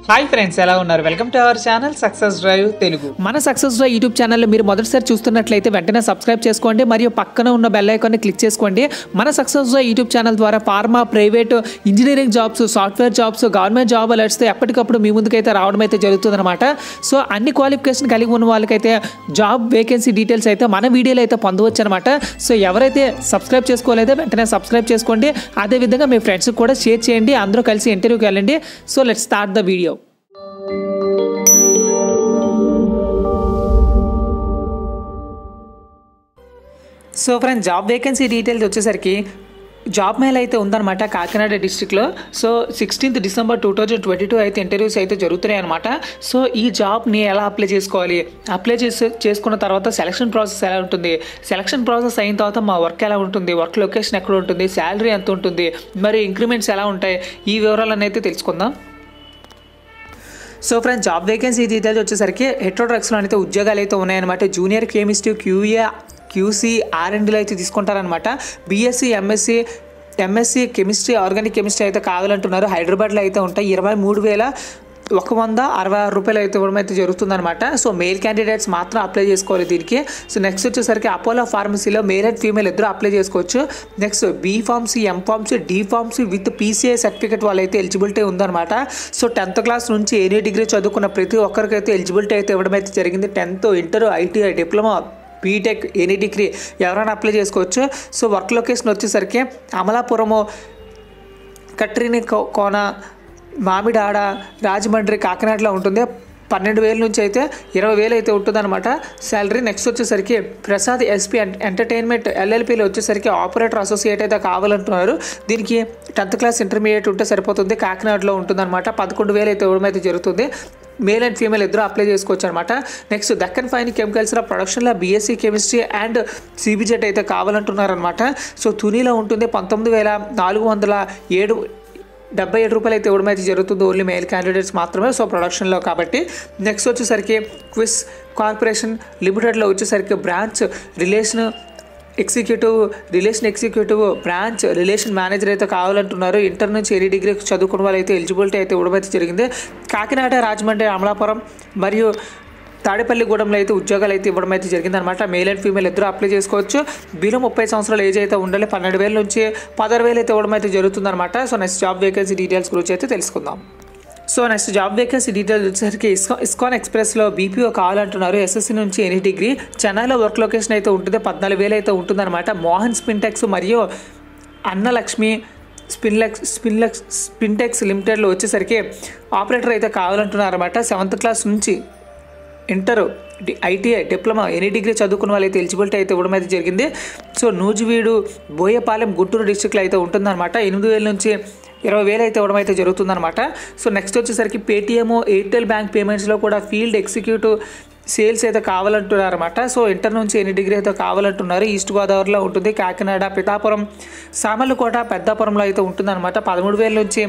hi friends ఎలా ఉన్నారు welcome to our channel success drive Telugu మన సక్సెస్ డ్రైవ్ యూట్యూబ్ ఛానల్లో మీరు మొదటిసారి చూస్తున్నట్లయితే వెంటనే సబ్స్క్రైబ్ చేసుకోండి మరియు పక్కన ఉన్న బెల్ ఐకాన్ని క్లిక్ చేసుకోండి మన సక్సెస్ డ్రైవ్ యూట్యూబ్ ఛానల్ ద్వారా pharma private engineering jobs software jobs government job అలర్ట్స్తో ఎప్పటికప్పుడు మీ ముందుకైతే రావడం అయితే జరుగుతుందన్నమాట సో అన్ని క్వాలిఫికేషన్ కలిగి ఉన్న వాళ్ళకైతే జాబ్ వేకెన్సీ డీటెయిల్స్ అయితే మన వీడియోలో అయితే పొందవచ్చు అనమాట సో ఎవరైతే సబ్స్క్రైబ్ చేసుకోలేదో వెంటనే సబ్స్క్రైబ్ చేసుకోండి అదేవిధంగా మీ ఫ్రెండ్స్కి కూడా షేర్ చేయండి అందరూ కలిసి ఇంటర్వ్యూకి వెళ్ళండి so let start the video so friends job vacancy details వచ్చేసరికి జాబ్ మేల్ అయితే ఉందన్నమాట కాకినాడ డిస్టిక్లో so sixteenth December two thousand twenty two అయితే ఇంటర్వ్యూస్ అయితే జరుగుతున్నాయి అనమాట సో ఈ జాబ్ని ఎలా అప్లై చేసుకోవాలి అప్లై చేసి చేసుకున్న తర్వాత సెలక్షన్ ప్రాసెస్ ఎలా ఉంటుంది సెలక్షన్ ప్రాసెస్ అయిన తర్వాత మా వర్క్ ఎలా ఉంటుంది వర్క్ లొకేషన్ ఎక్కడ ఉంటుంది శాలరీ ఎంత ఉంటుంది మరి ఇంక్రిమెంట్స్ ఎలా ఉంటాయి ఈ వివరాలను అయితే తెలుసుకుందాం so friends job vacancy details వచ్చేసరికి హెట్రోడ్రగ్స్లో అయితే ఉద్యోగాలు అయితే ఉన్నాయన్నమాట జూనియర్ కెమిస్ట్ క్యూఏ క్యూసీ ఆర్ఎండ్లో అయితే తీసుకుంటారనమాట BSc MSc MSc chemistry organic chemistry అయితే కావాలంటున్నారు హైదరాబాద్లో అయితే ఉంటాయి ఇరవై మూడు వేల ఒక వంద అరవై ఆరు రూపాయలు అయితే ఇవ్వడం అయితే జరుగుతుందన్నమాట సో మేల్ క్యాండిడేట్స్ మాత్రం అప్లై చేసుకోవాలి దీనికి సో నెక్స్ట్ వచ్చేసరికి అపోలో ఫార్మసీలో మేల్ అండ్ ఫీమేల్ ఇద్దరు అప్లై చేసుకోవచ్చు next B pharmacy M pharmacy D pharmacy with PCI certificate వాళ్ళైతే ఎలిజిబిలిటీ ఉందన్నమాట సో టెన్త్ క్లాస్ నుంచి ఎనీ డిగ్రీ చదువుకున్న ప్రతి ఒక్కరికైతే ఎలిజిబిలిటీ అయితే ఇవ్వడం అయితే జరిగింది tenth inter ITI diploma BTech any degree ఎవరైనా అప్లై చేసుకోవచ్చు సో వర్క్ లొకేషన్ వచ్చేసరికి అమలాపురము కట్రిని కో- కోన మామిడాడ రాజమండ్రి కాకినాడలో ఉంటుంది పన్నెండు వేల నుంచి అయితే ఇరవై వేలు అయితే ఉంటుందన్నమాట శాలరీ నెక్స్ట్ వచ్చేసరికి ప్రసాద్ ఎస్పీ ఎంటర్టైన్మెంట్ ఎల్ఎల్పిలో వచ్చేసరికి ఆపరేటర్ అసోసియేట్ అయితే కావాలంటున్నారు దీనికి టెన్త్ క్లాస్ ఇంటర్మీడియట్ ఉంటే సరిపోతుంది కాకినాడలో ఉంటుందన్నమాట పదకొండు వేలు అయితే ఇవ్వడం అయితే జరుగుతుంది మేల్ అండ్ ఫీమేల్ ఇద్దరు అప్లై చేసుకోవచ్చు అనమాట నెక్స్ట్ దక్కన్ ఫైన్ కెమికల్స్లో ప్రొడక్షన్లో బీఎస్సీ కెమిస్ట్రీ అండ్ సిబిజెట్ అయితే కావాలంటున్నారనమాట సో తునిలో ఉంటుంది పంతొమ్మిది వేల నాలుగు వందల ఏడు డెబ్బై ఏడు రూపాయలు అయితే ఇవ్వడం అయితే జరుగుతుంది ఓన్లీ మేల్ క్యాండిడేట్స్ మాత్రమే సో ప్రొడక్షన్లో కాబట్టి నెక్స్ట్ వచ్చేసరికి క్విస్ కార్పొరేషన్ లిమిటెడ్లో వచ్చేసరికి branch relation executive relation executive branch relation manager అయితే కావాలంటున్నారు ఇంటర్ నుంచి ఎనీ డిగ్రీ చదువుకున్న వాళ్ళు అయితే ఎలిజిబిలిటీ అయితే ఇవ్వడం అయితే జరిగింది కాకినాడ రాజమండ్రి అమలాపురం మరియు తాడేపల్లిగూడెంలో అయితే ఉద్యోగాలు అయితే ఇవ్వడం అయితే జరిగిందనమాట మేల్ అండ్ ఫీమేల్ ఇద్దరు అప్లై చేసుకోవచ్చు బిలో ముప్పై సంవత్సరాల ఏజ్ అయితే ఉండాలి పన్నెండు వేల నుంచి పదహారు వేలు అయితే ఇవ్వడం అయితే జరుగుతుందన్నమాట so next job vacancy details గురించి అయితే తెలుసుకుందాం so next job vacancy details వచ్చేసరికి ఇస్కా ఇస్కాన్ ఎక్స్ప్రెస్లో బీపీఓ కావాలంటున్నారు ఎస్ఎస్సీ నుంచి ఎనీ డిగ్రీ చెన్నైలో వర్క్ లొకేషన్ అయితే ఉంటుంది పద్నాలుగు వేలు అయితే ఉంటుందన్నమాట మోహన్ స్పిన్టెక్స్ మరియు అన్నలక్ష్మి స్పిన్లెక్స్ స్పిన్లెక్స్ స్పిన్టెక్స్ లిమిటెడ్లో వచ్చేసరికి ఆపరేటర్ అయితే కావాలంటున్నారన్నమాట సెవెంత్ క్లాస్ నుంచి ఇంటర్ డి- ఐటీఐ డిప్లొమా ఎనీ డిగ్రీ చదువుకున్న వాళ్ళైతే ఎలిజిబిలిటీ అయితే ఇవ్వడం అయితే జరిగింది సో నూజివీడు బోయపాలెం గుంటూరు డిస్టిక్లో అయితే ఉంటుందన్నమాట ఎనిమిది వేల నుంచి ఇరవై వేలు అయితే ఇవ్వడం అయితే జరుగుతుందన్నమాట సో నెక్స్ట్ వచ్చేసరికి పేటీఎం ఎయిర్టెల్ బ్యాంక్ పేమెంట్స్లో కూడా ఫీల్డ్ ఎగ్జిక్యూటివ్ సేల్స్ అయితే కావాలంటున్నారన్నమాట సో ఇంటర్ నుంచి ఎన్ని డిగ్రీ అయితే కావాలంటున్నారు ఈస్ట్ గోదావరిలో ఉంటుంది కాకినాడ పితాపురం సామర్లకోట పెద్దాపురంలో అయితే ఉంటుందన్నమాట పదమూడు వేల నుంచి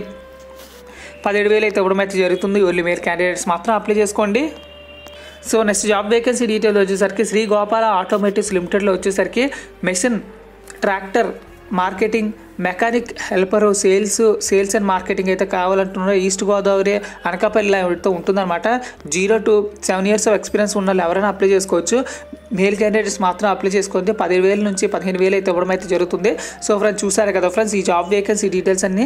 పదిహేడు వేలు అయితే ఇవ్వడం అయితే జరుగుతుంది ఓన్లీ మీరు క్యాండిడేట్స్ మాత్రం అప్లై చేసుకోండి so next job vacancy detail వచ్చేసరికి శ్రీ గోపాల ఆటోమేటిక్స్ లిమిటెడ్లో వచ్చేసరికి machine tractor marketing mechanic helper sales sales and marketing అయితే కావాలంటున్నారు ఈస్ట్ గోదావరి అనకాపల్లి అయితే ఉంటుందన్నమాట zero to seven years of experience ఉన్న వాళ్ళు ఎవరైనా అప్లై చేసుకోవచ్చు మేల్ క్యాండిడేట్స్ మాత్రం అప్లై చేసుకుంటే పదిహేను వేల నుంచి పదిహేను వేలు అయితే ఇవ్వడం అయితే జరుగుతుంది సో ఫ్రెండ్స్ చూసారు కదా ఫ్రెండ్స్ ఈ జాబ్ వేకెన్సీ డీటెయిల్స్ అన్నీ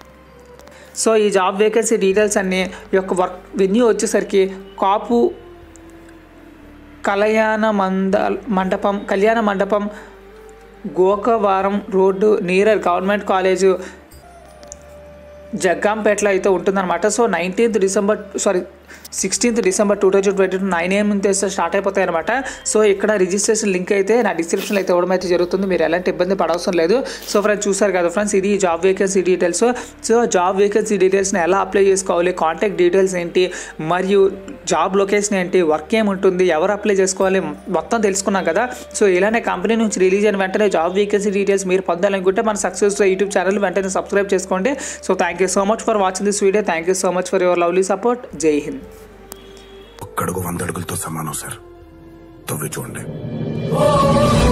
సో ఈ జాబ్ వేకెన్సీ డీటెయిల్స్ అన్ని యొక్క వర్క్ వెన్యూ వచ్చేసరికి కాపు కళ్యాణ మంద మండపం కళ్యాణ మండపం Gokavaram road near government college జగ్గాంపేటలో అయితే ఉంటుందన్నమాట so nineteenth December sorry sixteenth December two thousand twenty two nine AM నుంచి స్టార్ట్ అయిపోతాయి అనమాట సో ఇక్కడ రిజిస్ట్రేషన్ లింక్ అయితే నా డిస్క్రిప్షన్లో అయితే ఇవ్వడం అయితే జరుగుతుంది మీరు ఎలాంటి ఇబ్బంది పడవసరం లేదు సో ఫ్రెండ్స్ చూసారు కదా ఫ్రెండ్స్ ఇది job vacancy details so job vacancy డీటెయిల్స్ని ఎలా అప్లై చేసుకోవాలి కాంటాక్ట్ డీటెయిల్స్ ఏంటి మరియు జాబ్ లొకేషన్ ఏంటి వర్క్ ఏముంటుంది ఎవరు అప్లై చేసుకోవాలి మొత్తం తెలుసుకున్నాం కదా సో ఇలానే కంపెనీ నుంచి రిలీజ్ అయిన వెంటనే జాబ్ వేకెన్సీ డీటెయిల్స్ మీరు పొందాలనుకుంటే మన సక్సెస్ యూట్యూబ్ ఛానల్ వెంటనే సబ్స్క్రైబ్ చేసుకోండి so thank you so much for watching this video thank you so much for your lovely support Jai Hind ఒక్కడుగు వంద అడుగులతో సమానం సార్ తవ్వి చూడండి